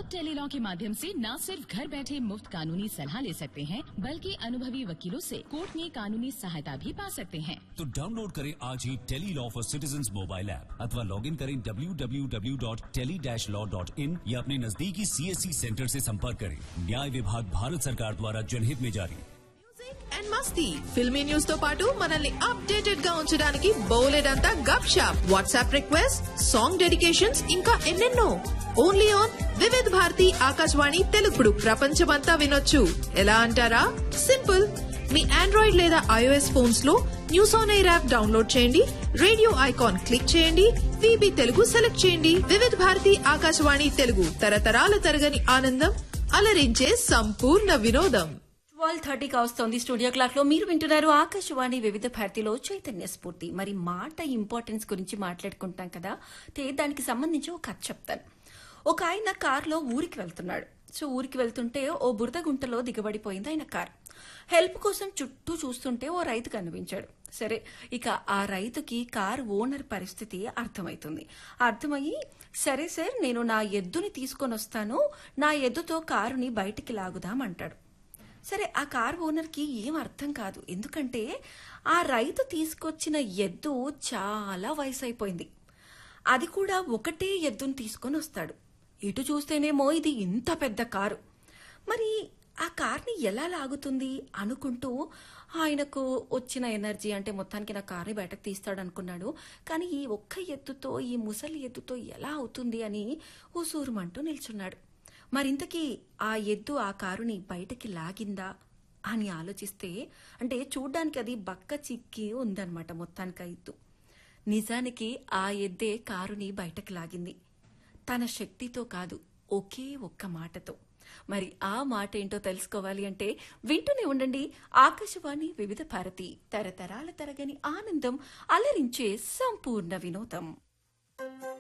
अब टेलीलॉ के माध्यम से न सिर्फ घर बैठे मुफ्त कानूनी सलाह ले सकते हैं बल्कि अनुभवी वकीलों से कोर्ट में कानूनी सहायता भी पा सकते हैं तो डाउनलोड करें आज ही tele law for citizen mobile app अथवा लॉग इन करें www.tele-law.in या अपने नजदीकी सीएससी सेंटर से संपर्क करें न्याय विभाग भारत सरकार द्वारा जनहित में जारी మ్యూజిక్ అండ్ మస్తీ ఫిల్మీ న్యూస్ తో పాటు మనల్ని అప్డేటెడ్ గా ఉంచడానికి బౌలెడంతా గప్ shop WhatsApp request song dedications ఇంకా ఎన్నెన్నో ఓన్లీ ఆన్ వివిధ్ భారతి ఆకాశవాణి తెలుగుడు ప్రపంచమంతా వినొచ్చు ఎలా అంటారా సింపుల్ మీ ఆండ్రాయిడ్ లేదా ఐఓఎస్ ఫోన్స్ లో news on air app download చేయండి రేడియో ఐకాన్ క్లిక్ చేయండి విబి తెలుగు సెలెక్ట్ చేయండి వివిధ భారతి ఆకాశవాణి తెలుగు తరతరాల తరగని ఆనందం అలరించే సంపూర్ణ వినోదం ట్వెల్వ్ థర్టీకి వస్తోంది స్టూడియో క్లాక్ లో మీరు వింటున్నారు ఆకాశవాణి వివిధ భారతిలో చైతన్య స్ఫూర్తి మరి మాట ఇంపార్టెన్స్ గురించి మాట్లాడుకుంటాం కదా తే దానికి సంబంధించి ఒక కథ చెప్తాను ఒక ఆయన కారులో ఊరికి వెళ్తున్నాడు సో ఊరికి వెళ్తుంటే ఓ బురద గుంటలో దిగబడిపోయింది ఆయన కార్ హెల్ప్ కోసం చుట్టూ చూస్తుంటే ఓ రైతు కనిపించాడు సరే ఇక ఆ రైతుకి కార్ ఓనర్ పరిస్థితి అర్థమవుతుంది అర్థమయ్యి సరే సార్ నేను నా ఎద్దుని తీసుకొని వస్తాను నా ఎద్దుతో కారుని బయటికి లాగుదామంటాడు సరే ఆ కార్ ఓనర్కి ఏం అర్థం కాదు ఎందుకంటే ఆ రైతు తీసుకొచ్చిన ఎద్దు చాలా వయసు అయిపోయింది అది కూడా ఒకటే ఎద్దును తీసుకొని వస్తాడు ఇటు చూస్తేనేమో ఇది ఇంత పెద్ద కారు మరి ఆ కార్ని ఎలా లాగుతుంది అనుకుంటూ ఆయనకు వచ్చిన ఎనర్జీ అంటే మొత్తానికి నా కార్ని బయటకు తీస్తాడు అనుకున్నాడు కానీ ఈ ఒక్క ఎద్దుతో ఈ ముసలి ఎద్దుతో ఎలా అవుతుంది అని ఊసూరుమంటూ నిల్చున్నాడు మరింతకీ ఆ ఎద్దు ఆ కారుని బయటకి లాగిందా అని ఆలోచిస్తే అంటే చూడ్డానికి అది బక్క చిక్కి ఉందన్నమాట మొత్తానికి ఆ ఎద్దు నిజానికి ఆ ఎద్దే కారుని బయటకు లాగింది తన శక్తితో కాదు ఒకే ఒక్క మాటతో మరి ఆ మాట ఏంటో తెలుసుకోవాలి అంటే వింటూనే ఉండండి ఆకాశవాణి వివిధ భారతి తరతరాల తరగని ఆనందం అలరించే సంపూర్ణ వినోదం